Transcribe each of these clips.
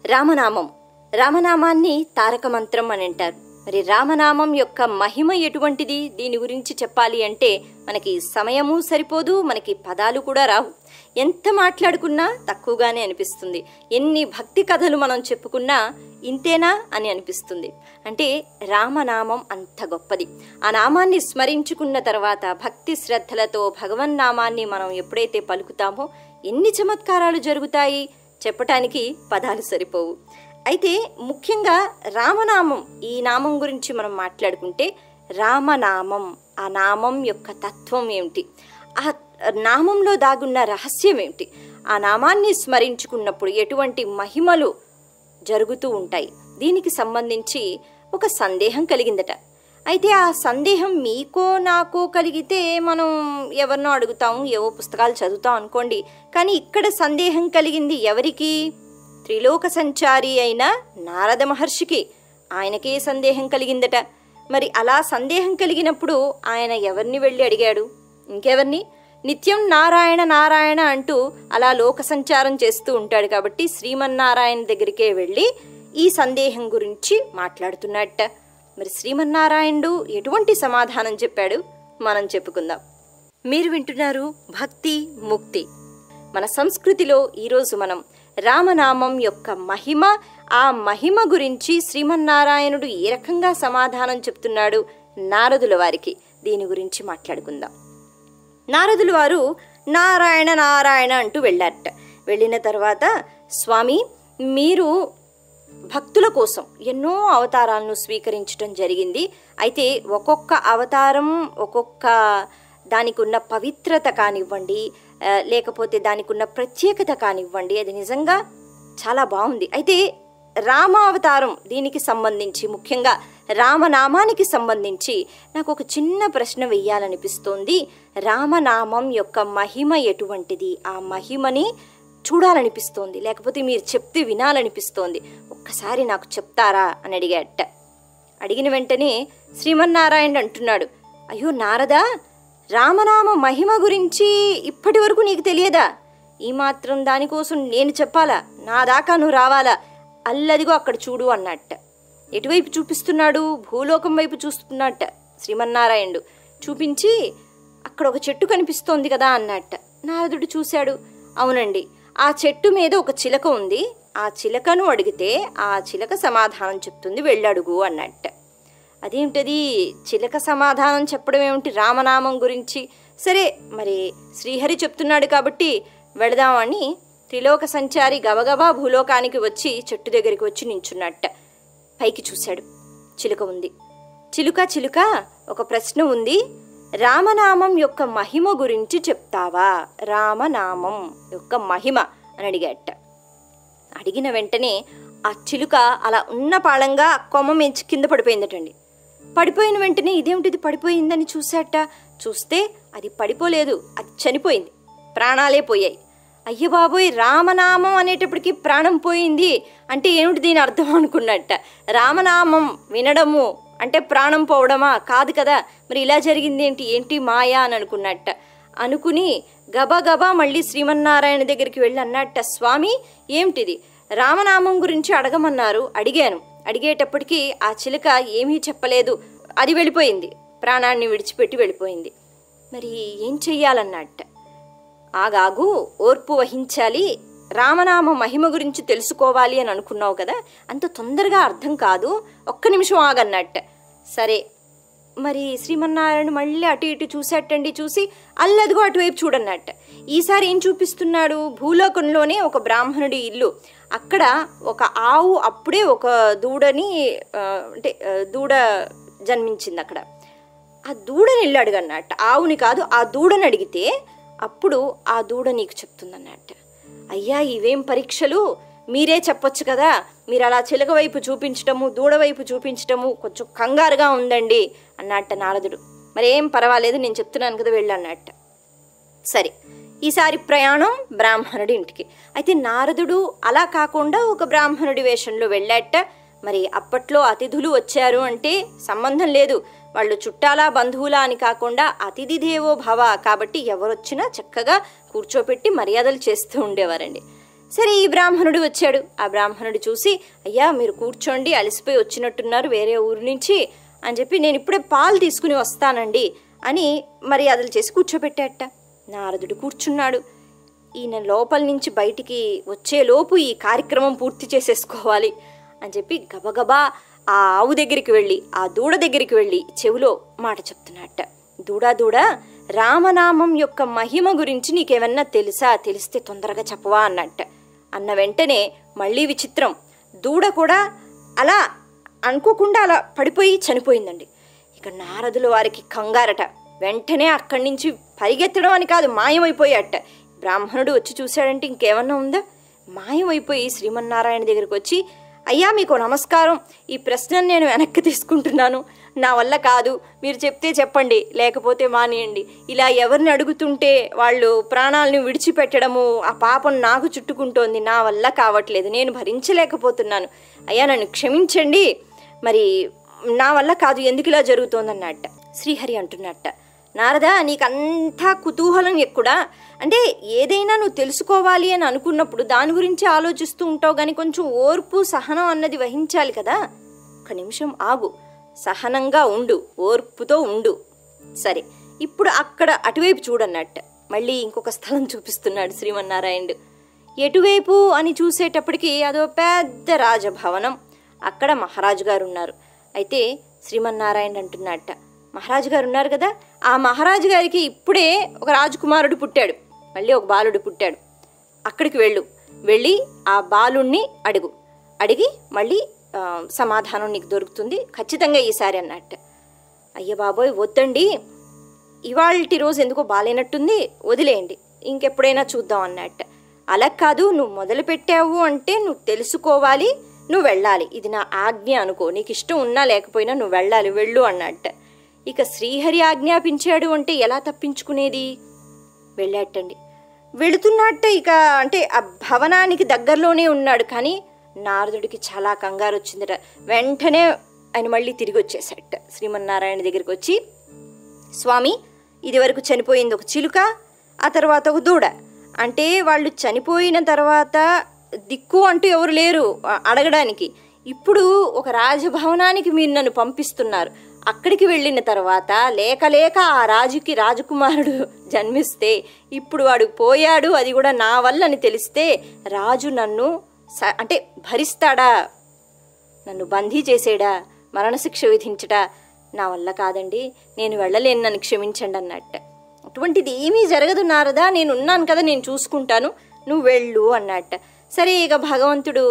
రామనామం రామనామాన్ని తారక మంత్రం అని అంటారు మరి రామనామం యొక్క మహిమ ఎటువంటిది దీని గురించి చెప్పాలి అంటే మనకి సమయము సరిపోదు మనకి పదాలు కూడా రావు ఎంత మాట్లాడుకున్నా తక్కువగానే అనిపిస్తుంది ఎన్ని భక్తి కథలు మనం చెప్పుకున్నా ఇంతేనా అని అనిపిస్తుంది అంటే రామనామం అంత గొప్పది ఆ నామాన్ని స్మరించుకున్న తర్వాత భక్తి శ్రద్ధలతో భగవన్నామాన్ని మనం ఎప్పుడైతే పలుకుతామో ఎన్ని చమత్కారాలు జరుగుతాయి చెప్పటానికి పదాలు సరిపోవు అయితే ముఖ్యంగా రామనామం ఈ నామం గురించి మనం మాట్లాడుకుంటే రామనామం ఆ నామం యొక్క తత్వం ఏమిటి ఆ నామంలో దాగున్న రహస్యం ఏమిటి ఆ నామాన్ని స్మరించుకున్నప్పుడు ఎటువంటి మహిమలు జరుగుతూ ఉంటాయి దీనికి సంబంధించి ఒక సందేహం కలిగిందట అయితే ఆ సందేహం మీకో నాకో కలిగితే మనం ఎవరినో అడుగుతాము ఏవో పుస్తకాలు చదువుతాం అనుకోండి కానీ ఇక్కడ సందేహం కలిగింది ఎవరికి త్రిలోక సంచారి అయిన నారద మహర్షికి ఆయనకే సందేహం కలిగిందట మరి అలా సందేహం కలిగినప్పుడు ఆయన ఎవరిని వెళ్ళి అడిగాడు ఇంకెవరిని నిత్యం నారాయణ నారాయణ అంటూ అలా లోక సంచారం చేస్తూ ఉంటాడు కాబట్టి శ్రీమన్నారాయణ దగ్గరికే వెళ్ళి ఈ సందేహం గురించి మాట్లాడుతున్నట్ట మరి శ్రీమన్నారాయణుడు ఎటువంటి సమాధానం చెప్పాడు మనం చెప్పుకుందాం మీరు వింటున్నారు భక్తి ముక్తి మన సంస్కృతిలో ఈరోజు మనం రామనామం యొక్క మహిమ ఆ మహిమ గురించి శ్రీమన్నారాయణుడు ఏ రకంగా సమాధానం చెప్తున్నాడు నారదుల వారికి దీని గురించి మాట్లాడుకుందాం నారదుల వారు నారాయణ నారాయణ అంటూ వెళ్ళారట వెళ్ళిన తర్వాత స్వామి మీరు భక్తుల కోసం ఎన్నో అవతారాలను స్వీకరించడం జరిగింది అయితే ఒక్కొక్క అవతారం ఒక్కొక్క దానికి ఉన్న పవిత్రత కానివ్వండి ఆ, లేకపోతే దానికి ఉన్న ప్రత్యేకత కానివ్వండి అది నిజంగా చాలా బాగుంది అయితే రామావతారం దీనికి సంబంధించి ముఖ్యంగా రామనామానికి సంబంధించి నాకు ఒక చిన్న ప్రశ్న వెయ్యాలనిపిస్తోంది రామనామం యొక్క మహిమ ఎటువంటిది ఆ మహిమని చూడాలనిపిస్తోంది లేకపోతే మీరు చెప్తే వినాలనిపిస్తోంది ఒక్కసారి నాకు చెప్తారా అని అడిగాట అడిగిన వెంటనే శ్రీమన్నారాయణ అంటున్నాడు అయ్యో నారదా రామనామ మహిమ గురించి ఇప్పటి వరకు నీకు తెలియదా ఈ మాత్రం దానికోసం నేను చెప్పాలా నా దాకా నువ్వు రావాలా అల్లదిగో అక్కడ చూడు అన్నట్ట ఎటువైపు చూపిస్తున్నాడు భూలోకం వైపు చూస్తున్నట్ట శ్రీమన్నారాయణుడు చూపించి అక్కడ ఒక చెట్టు కనిపిస్తోంది కదా అన్నట్ట నారదుడు చూశాడు అవునండి ఆ చెట్టు మీద ఒక చిలక ఉంది ఆ చిలకను అడిగితే ఆ చిలక సమాధానం చెప్తుంది వెళ్ళడుగు అన్నట్ట అదేమిటది చిలక సమాధానం చెప్పడం ఏమిటి రామనామం గురించి సరే మరి శ్రీహరి చెప్తున్నాడు కాబట్టి వెళదామని త్రిలోక సంచారి గబగబా భూలోకానికి వచ్చి చెట్టు దగ్గరికి వచ్చి నించున్నట్ట పైకి చూశాడు చిలుక ఉంది చిలుక చిలుక ఒక ప్రశ్న ఉంది రామనామం యొక్క మహిమ గురించి చెప్తావా రామనామం యొక్క మహిమ అని అడిగాట అడిగిన వెంటనే ఆ చిలుక అలా ఉన్న పాళంగా కొమ్మ మించి కింద పడిపోయిందటండి పడిపోయిన వెంటనే ఇదేమిటిది పడిపోయిందని చూశాట చూస్తే అది పడిపోలేదు అది చనిపోయింది ప్రాణాలే పోయాయి అయ్య బాబోయ్ రామనామం అనేటప్పటికి ప్రాణం పోయింది అంటే ఏమిటి దీని అర్థం అనుకున్నట్ట రామనామం వినడము అంటే ప్రాణం పోవడమా కాదు కదా మరి ఇలా జరిగింది ఏంటి ఏంటి మాయా అని అనుకున్నట్ట అనుకుని గబగబా మళ్ళీ శ్రీమన్నారాయణ దగ్గరికి వెళ్ళి అన్నట్ట స్వామి ఏమిటిది రామనామం గురించి అడగమన్నారు అడిగాను అడిగేటప్పటికి ఆ చిలుక ఏమీ చెప్పలేదు అది వెళ్ళిపోయింది ప్రాణాన్ని విడిచిపెట్టి వెళ్ళిపోయింది మరి ఏం చెయ్యాలన్నట్ట ఆగాగు ఓర్పు వహించాలి రామనామ మహిమ గురించి తెలుసుకోవాలి అని అనుకున్నావు కదా అంత తొందరగా అర్థం కాదు ఒక్క నిమిషం ఆగన్నట్ట సరే మరి శ్రీమన్నారాయణ మళ్ళీ అటు ఇటు చూసేటండి చూసి అల్లదిగో అటువైపు చూడన్నట్ట ఈసారి ఏం చూపిస్తున్నాడు భూలోకంలోనే ఒక బ్రాహ్మణుడి ఇల్లు అక్కడ ఒక ఆవు అప్పుడే ఒక దూడని ఆ, అంటే ఆ, దూడ జన్మించింది అక్కడ ఆ దూడని వెళ్ళి అడగన్నట్ట ఆవుని కాదు ఆ దూడని అడిగితే అప్పుడు ఆ దూడ నీకు చెప్తుందన్నట్ట అయ్యా ఇవేం పరీక్షలు మీరే చెప్పొచ్చు కదా మీరు అలా చిలక వైపు చూపించటము దూడ వైపు చూపించటము కొంచెం కంగారుగా ఉందండి అన్నట్ట నారదుడు మరేం పర్వాలేదు నేను చెప్తున్నాను కదా వెళ్ళి అన్నట్ట సరే ఈసారి ప్రయాణం బ్రాహ్మణుడి ఇంటికి అయితే నారదుడు అలా కాకుండా ఒక బ్రాహ్మణుడి వేషంలో వెళ్ళాట మరి అప్పట్లో అతిథులు వచ్చారు అంటే సంబంధం లేదు వాళ్ళు చుట్టాలా బంధువులా అని కాకుండా అతిథి దేవో భవ కాబట్టి ఎవరొచ్చినా చక్కగా కూర్చోపెట్టి మర్యాదలు చేస్తూ ఉండేవారండి సరే ఈ బ్రాహ్మణుడు వచ్చాడు ఆ బ్రాహ్మణుడు చూసి అయ్యా మీరు కూర్చోండి అలసిపోయి వచ్చినట్టున్నారు వేరే ఊరు నుంచి అని చెప్పి నేను ఇప్పుడే పాలు తీసుకుని వస్తానండి అని మర్యాదలు చేసి కూర్చోబెట్టాట నారదుడు కూర్చున్నాడు ఈయన లోపల నుంచి బయటికి వచ్చేలోపు ఈ కార్యక్రమం పూర్తి చేసేసుకోవాలి అని చెప్పి గబగబా ఆ ఆవు దగ్గరికి వెళ్ళి ఆ దూడ దగ్గరికి వెళ్ళి చెవిలో మాట చెప్తున్నట్ట దూడా దూడా రామనామం యొక్క మహిమ గురించి నీకేమన్నా తెలుసా తెలిస్తే తొందరగా చెప్పవా అన్నట్ట అన్న వెంటనే మళ్ళీ విచిత్రం దూడ కూడా అలా అనుకోకుండా అలా పడిపోయి చనిపోయిందండి ఇక నారదుల వారికి కంగారట వెంటనే అక్కడి నుంచి పరిగెత్తడం అని కాదు మాయమైపోయాట బ్రాహ్మణుడు వచ్చి చూశాడంటే ఇంకేమన్నా ఉందా మాయమైపోయి శ్రీమన్నారాయణ దగ్గరికి వచ్చి అయ్యా మీకు నమస్కారం ఈ ప్రశ్నను నేను వెనక్కి తీసుకుంటున్నాను నా వల్ల కాదు మీరు చెప్తే చెప్పండి లేకపోతే మానేయండి ఇలా ఎవరిని అడుగుతుంటే వాళ్ళు ప్రాణాలను విడిచిపెట్టడము ఆ పాపం నాకు చుట్టుకుంటోంది నా వల్ల కావట్లేదు నేను భరించలేకపోతున్నాను అయ్యా నన్ను క్షమించండి మరి నా వల్ల కాదు ఎందుకు ఇలా జరుగుతోందన్నట్ట శ్రీహరి అంటున్నట్ట నారదా నీకంతా కుతూహలం ఎక్కుడా అంటే ఏదైనా నువ్వు తెలుసుకోవాలి అని అనుకున్నప్పుడు దాని గురించి ఆలోచిస్తూ ఉంటావు కానీ కొంచెం ఓర్పు సహనం అన్నది వహించాలి కదా ఒక నిమిషం ఆగు సహనంగా ఉండు ఓర్పుతో ఉండు సరే ఇప్పుడు అక్కడ అటువైపు చూడన్నట్ట మళ్ళీ ఇంకొక స్థలం చూపిస్తున్నాడు శ్రీమన్నారాయణుడు ఎటువైపు అని చూసేటప్పటికి అదో పెద్ద రాజభవనం అక్కడ మహారాజు గారు ఉన్నారు అయితే శ్రీమన్నారాయణ అంటున్నట్ట మహారాజు గారు ఉన్నారు కదా ఆ మహారాజు గారికి ఇప్పుడే ఒక రాజకుమారుడు పుట్టాడు మళ్ళీ ఒక బాలుడు పుట్టాడు అక్కడికి వెళ్ళు వెళ్ళి ఆ బాలుణ్ణి అడుగు అడిగి మళ్ళీ ఆ, సమాధానం నీకు దొరుకుతుంది ఖచ్చితంగా ఈసారి అన్నట్టు అయ్య బాబోయ్ వద్దండి ఇవాళ రోజు ఎందుకో బాలేనట్టుంది వదిలేయండి ఇంకెప్పుడైనా చూద్దాం అన్నట్టు అలా కాదు నువ్వు మొదలు పెట్టావు అంటే నువ్వు తెలుసుకోవాలి నువ్వు వెళ్ళాలి ఇది నా ఆజ్ఞ అనుకో నీకు ఇష్టం ఉన్నా లేకపోయినా నువ్వు వెళ్ళాలి వెళ్ళు అన్నట్టు ఇక శ్రీహరి ఆజ్ఞాపించాడు అంటే ఎలా తప్పించుకునేది వెళ్ళాటండి వెళుతున్నట్ట ఇక అంటే ఆ భవనానికి దగ్గరలోనే ఉన్నాడు కానీ నారదుడికి చాలా కంగారు వచ్చిందట వెంటనే ఆయన మళ్ళీ తిరిగి వచ్చేసాట శ్రీమన్నారాయణ దగ్గరికి వచ్చి స్వామి ఇది వరకు చనిపోయింది ఒక చిలుక ఆ తర్వాత ఒక దూడ అంటే వాళ్ళు చనిపోయిన తర్వాత దిక్కు అంటూ ఎవరు లేరు ఆ- అడగడానికి ఇప్పుడు ఒక రాజభవనానికి మీరు నన్ను పంపిస్తున్నారు అక్కడికి వెళ్ళిన తర్వాత లేక లేక ఆ రాజుకి రాజకుమారుడు జన్మిస్తే ఇప్పుడు వాడు పోయాడు అది కూడా నా వల్ల అని తెలిస్తే రాజు నన్ను స- అంటే భరిస్తాడా నన్ను బందీ చేసేడా మరణశిక్ష విధించడా నా వల్ల కాదండి నేను వెళ్ళలేను నన్ను క్షమించండి అన్నట్ట అటువంటిది ఏమీ జరగదు నారదా నేను ఉన్నాను కదా నేను చూసుకుంటాను నువ్వు వెళ్ళు అన్నట్ట సరే ఇక భగవంతుడు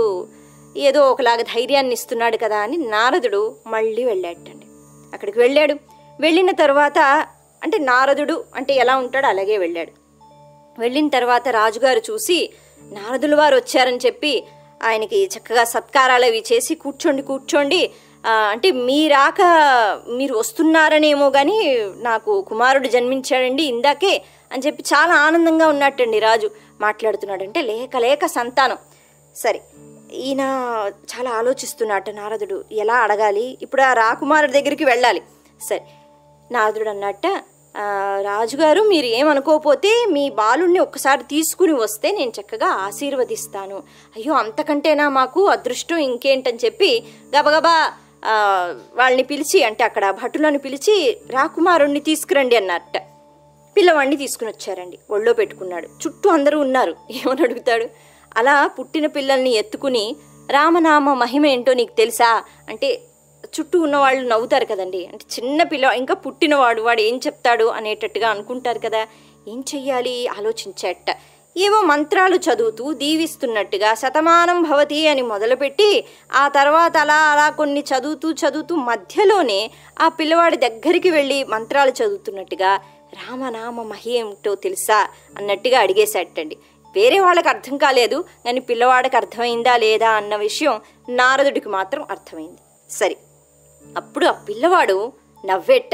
ఏదో ఒకలాగా ధైర్యాన్ని ఇస్తున్నాడు కదా అని నారదుడు మళ్ళీ వెళ్ళాటండి అక్కడికి వెళ్ళాడు వెళ్ళిన తర్వాత అంటే నారదుడు అంటే ఎలా ఉంటాడో అలాగే వెళ్ళాడు వెళ్ళిన తర్వాత రాజుగారు చూసి నారదుల వారు వచ్చారని చెప్పి ఆయనకి చక్కగా సత్కారాలు అవి చేసి కూర్చోండి కూర్చోండి ఆ, అంటే మీరాక మీరు వస్తున్నారనేమో కానీ నాకు కుమారుడు జన్మించాడండి ఇందాకే అని చెప్పి చాలా ఆనందంగా ఉన్నట్టండి రాజు మాట్లాడుతున్నాడంటే లేక లేక సంతానం సరే ఈయన చాలా ఆలోచిస్తున్నట్ట నారదుడు ఎలా అడగాలి ఇప్పుడు ఆ రాకుమారుడి దగ్గరికి వెళ్ళాలి సరే నారదుడు అన్నట్ట "ఆ, రాజుగారు మీరు ఏమనుకోకపోతే మీ బాలుణ్ణి ఒక్కసారి తీసుకుని వస్తే నేను చక్కగా ఆశీర్వదిస్తాను అయ్యో అంతకంటేనా మాకు అదృష్టం ఇంకేంటని చెప్పి గబగబా ఆ, వాళ్ళని పిలిచి అంటే అక్కడ భటులను పిలిచి రాకుమారుణ్ణి తీసుకురండి అన్నట్ట పిల్లవాడిని తీసుకుని వచ్చారండి ఒళ్ళో పెట్టుకున్నాడు చుట్టూ అందరూ ఉన్నారు ఏమని అడుగుతాడు అలా పుట్టిన పిల్లల్ని ఎత్తుకుని రామనామ మహిమ ఏంటో నీకు తెలుసా అంటే చుట్టూ ఉన్న వాళ్ళు నవ్వుతారు కదండి అంటే చిన్న పిల్ల ఇంకా పుట్టినవాడు వాడు ఏం చెప్తాడు అనేటట్టుగా అనుకుంటారు కదా ఏం చెయ్యాలి ఆలోచించేట ఏవో మంత్రాలు చదువుతూ దీవిస్తున్నట్టుగా శతమానం భవతి అని మొదలుపెట్టి ఆ తర్వాత అలా అలా కొన్ని చదువుతూ చదువుతూ మధ్యలోనే ఆ పిల్లవాడి దగ్గరికి వెళ్ళి మంత్రాలు చదువుతున్నట్టుగా రామనామ మహి ఏమిటో తెలుసా అన్నట్టుగా అడిగేసేటండి వేరే వాళ్ళకి అర్థం కాలేదు కానీ పిల్లవాడికి అర్థమైందా లేదా అన్న విషయం నారదుడికి మాత్రం అర్థమైంది సరే అప్పుడు ఆ పిల్లవాడు నవ్వేట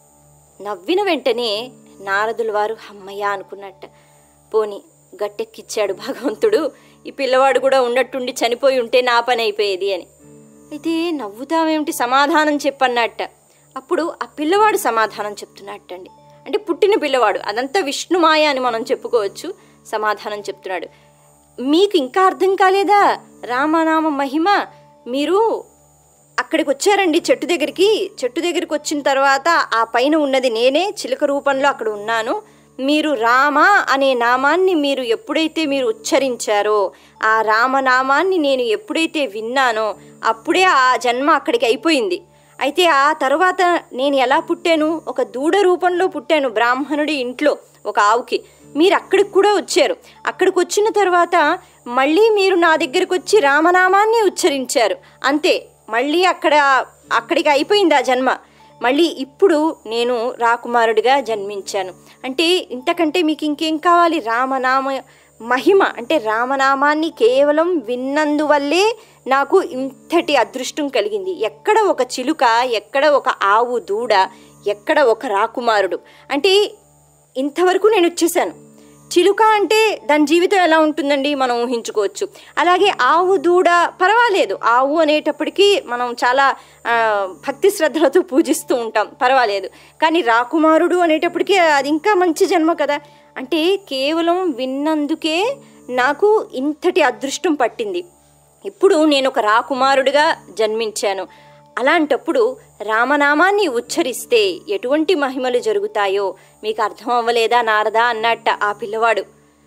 నవ్విన వెంటనే నారదుల వారు హమ్మయ్య అనుకున్నట్ట పోని గట్టెక్కిచ్చాడు భగవంతుడు ఈ పిల్లవాడు కూడా ఉన్నట్టుండి చనిపోయి ఉంటే నా పని అయిపోయేది అని అయితే నవ్వుతామేమిటి సమాధానం చెప్పన్నట్ట అప్పుడు ఆ పిల్లవాడు సమాధానం చెప్తున్నట్టండి అంటే పుట్టిన పిల్లవాడు అదంతా విష్ణుమాయ అని మనం చెప్పుకోవచ్చు సమాధానం చెప్తున్నాడు మీకు ఇంకా అర్థం కాలేదా రామనామ మహిమ మీరు అక్కడికి వచ్చారండి చెట్టు దగ్గరికి చెట్టు దగ్గరికి వచ్చిన తర్వాత ఆ పైన ఉన్నది నేనే చిలుక రూపంలో అక్కడ ఉన్నాను మీరు రామ అనే నామాన్ని మీరు ఎప్పుడైతే మీరు ఉచ్చరించారో ఆ రామనామాన్ని నేను ఎప్పుడైతే విన్నానో అప్పుడే ఆ జన్మ అక్కడికి అయిపోయింది అయితే ఆ తర్వాత నేను ఎలా పుట్టాను ఒక దూడ రూపంలో పుట్టాను బ్రాహ్మణుడి ఇంట్లో ఒక ఆవుకి మీరు అక్కడికి కూడా వచ్చారు అక్కడికి వచ్చిన తర్వాత మళ్ళీ మీరు నా దగ్గరికి వచ్చి రామనామాన్ని ఉచ్చరించారు అంతే మళ్ళీ అక్కడ అక్కడికి అయిపోయింది ఆ జన్మ మళ్ళీ ఇప్పుడు నేను రాకుమారుడిగా జన్మించాను అంటే ఇంతకంటే మీకు ఇంకేం కావాలి రామనామ మహిమ అంటే రామనామాన్ని కేవలం విన్నందువల్లే నాకు ఇంతటి అదృష్టం కలిగింది ఎక్కడ ఒక చిలుక ఎక్కడ ఒక ఆవు దూడ ఎక్కడ ఒక రాకుమారుడు అంటే ఇంతవరకు నేను వచ్చేసాను చిలుక అంటే దాని జీవితం ఎలా ఉంటుందండి మనం ఊహించుకోవచ్చు అలాగే ఆవు దూడ పర్వాలేదు ఆవు అనేటప్పటికీ మనం చాలా ఆ, భక్తి శ్రద్ధలతో పూజిస్తూ ఉంటాం పర్వాలేదు కానీ రాకుమారుడు అనేటప్పటికీ అది ఇంకా మంచి జన్మ కదా అంటే కేవలం విన్నందుకే నాకు ఇంతటి అదృష్టం పట్టింది ఇప్పుడు నేను ఒక రాకుమారుడిగా జన్మించాను అలాంటప్పుడు రామనామాన్ని ఉచ్చరిస్తే ఎటువంటి మహిమలు జరుగుతాయో మీకు అర్థం అవ్వలేదా నారదా అన్నట్ట ఆ పిల్లవాడు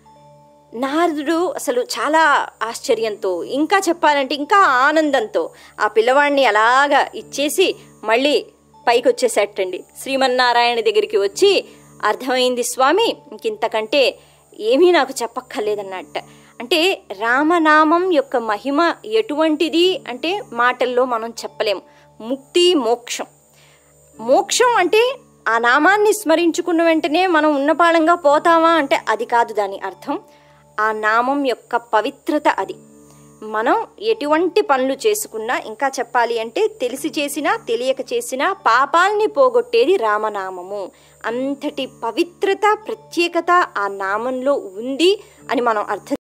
నారదుడు అసలు చాలా ఆశ్చర్యంతో ఇంకా చెప్పాలంటే ఇంకా ఆనందంతో ఆ పిల్లవాడిని అలాగా ఇచ్చేసి మళ్ళీ పైకి వచ్చేసేటండి శ్రీమన్నారాయణ దగ్గరికి వచ్చి అర్థమైంది స్వామి ఇంకింతకంటే ఏమీ నాకు చెప్పక్కర్లేదన్నట్ట అంటే రామనామం యొక్క మహిమ ఎటువంటిది అంటే మాటల్లో మనం చెప్పలేము ముక్తి మోక్షం మోక్షం అంటే ఆ నామాన్ని స్మరించుకున్న వెంటనే మనం ఉన్నపాళంగా పోతామా అంటే అది కాదు దాని అర్థం ఆ నామం యొక్క పవిత్రత అది మనం ఎటువంటి పనులు చేసుకున్నా ఇంకా చెప్పాలి అంటే తెలిసి చేసినా తెలియక చేసినా పాపాల్ని పోగొట్టేది రామనామము అంతటి పవిత్రత ప్రత్యేకత ఆ నామంలో ఉంది అని మనం అర్థం